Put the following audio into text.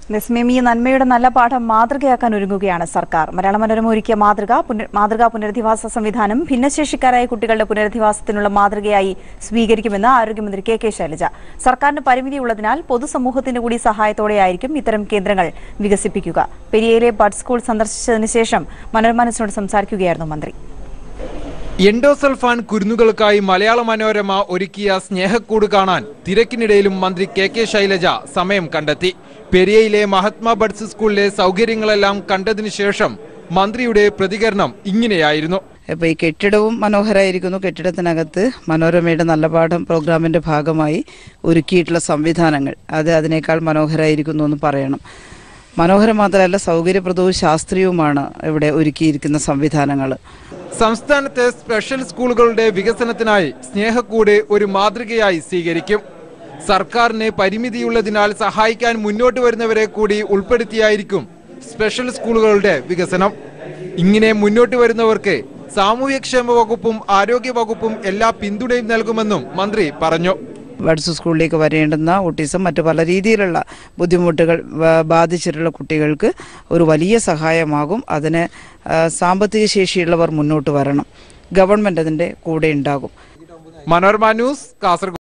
അതേസമയം ഈ നന്മയുടെ നല്ല പാഠം മാതൃകയാക്കാൻ ഒരുങ്ങുകയാണ് സർക്കാർ മലയാള മനോരമ ഒരുക്കിയ മാതൃക പുന- മാതൃകാ പുനരധിവാസ സംവിധാനം ഭിന്നശേഷിക്കാരായ കുട്ടികളുടെ പുനരധിവാസത്തിനുള്ള മാതൃകയായി സ്വീകരിക്കുമെന്ന് ആരോഗ്യമന്ത്രി കെ കെ ശൈലജ സർക്കാരിന് പരിമിതിയുള്ളതിനാൽ പൊതുസമൂഹത്തിന്റെ കൂടി സഹായത്തോടെയായിരിക്കും ഇത്തരം കേന്ദ്രങ്ങൾ വികസിപ്പിക്കുക പെരിയയിലെ ബഡ് സ്കൂൾ സന്ദർശിച്ചതിന് ശേഷം മനോരമ ന്യൂസിനോട് സംസാരിക്കുകയായിരുന്നു മന്ത്രി എൻഡോസൾഫാൻ കുരുന്നുകൾക്കായി മലയാള മനോരമ ഒരുക്കിയ സ്നേഹക്കൂട് കാണാൻ തിരക്കിനിടയിലും മന്ത്രി കെ കെ ശൈലജ സമയം കണ്ടെത്തി പെരിയയിലെ മഹാത്മാ ബഡ്സ് സ്കൂളിലെ സൗകര്യങ്ങളെല്ലാം കണ്ടതിനു ശേഷം മന്ത്രിയുടെ പ്രതികരണം ഇങ്ങനെയായിരുന്നു ഇപ്പോൾ ഈ കെട്ടിടവും മനോഹരമായിരിക്കുന്നു കെട്ടിടത്തിനകത്ത് മനോരമയുടെ നല്ല പാഠം പ്രോഗ്രാമിൻ്റെ ഭാഗമായി ഒരുക്കിയിട്ടുള്ള സംവിധാനങ്ങൾ അത് അതിനേക്കാൾ മനോഹരമായിരിക്കുന്നു എന്ന് പറയണം മനോഹരം മാത്രമല്ല സൗകര്യപ്രദവും ശാസ്ത്രീയവുമാണ് ഇവിടെ ഒരുക്കിയിരിക്കുന്ന സംവിധാനങ്ങൾ സംസ്ഥാനത്തെ സ്പെഷ്യൽ സ്കൂളുകളുടെ വികസനത്തിനായി സ്നേഹക്കൂട് ഒരു മാതൃകയായി സ്വീകരിക്കും സർക്കാരിന് പരിമിതിയുള്ളതിനാൽ സഹായിക്കാൻ മുന്നോട്ട് വരുന്നവരെ കൂടി ഉൾപ്പെടുത്തിയായിരിക്കും സ്പെഷ്യൽ സ്കൂളുകളുടെ വികസനം ഇങ്ങനെ മുന്നോട്ട് വരുന്നവർക്ക് സാമൂഹ്യക്ഷേമ വകുപ്പും ആരോഗ്യ വകുപ്പും എല്ലാ പിന്തുണയും നൽകുമെന്നും മന്ത്രി പറഞ്ഞു ബഡ്സ് സ്കൂളിലേക്ക് വരേണ്ടുന്ന ഓട്ടിസം മറ്റു പല രീതിയിലുള്ള ബുദ്ധിമുട്ടുകൾ വ- ബാധിച്ചിട്ടുള്ള കുട്ടികൾക്ക് ഒരു വലിയ സഹായമാകും അതിന് ആ, സാമ്പത്തിക ശേഷിയുള്ളവർ മുന്നോട്ട് വരണം ഗവൺമെൻറ് അതിൻ്റെ കൂടെ ഉണ്ടാകും മനോരമ ന്യൂസ് കാസർഗോഡ്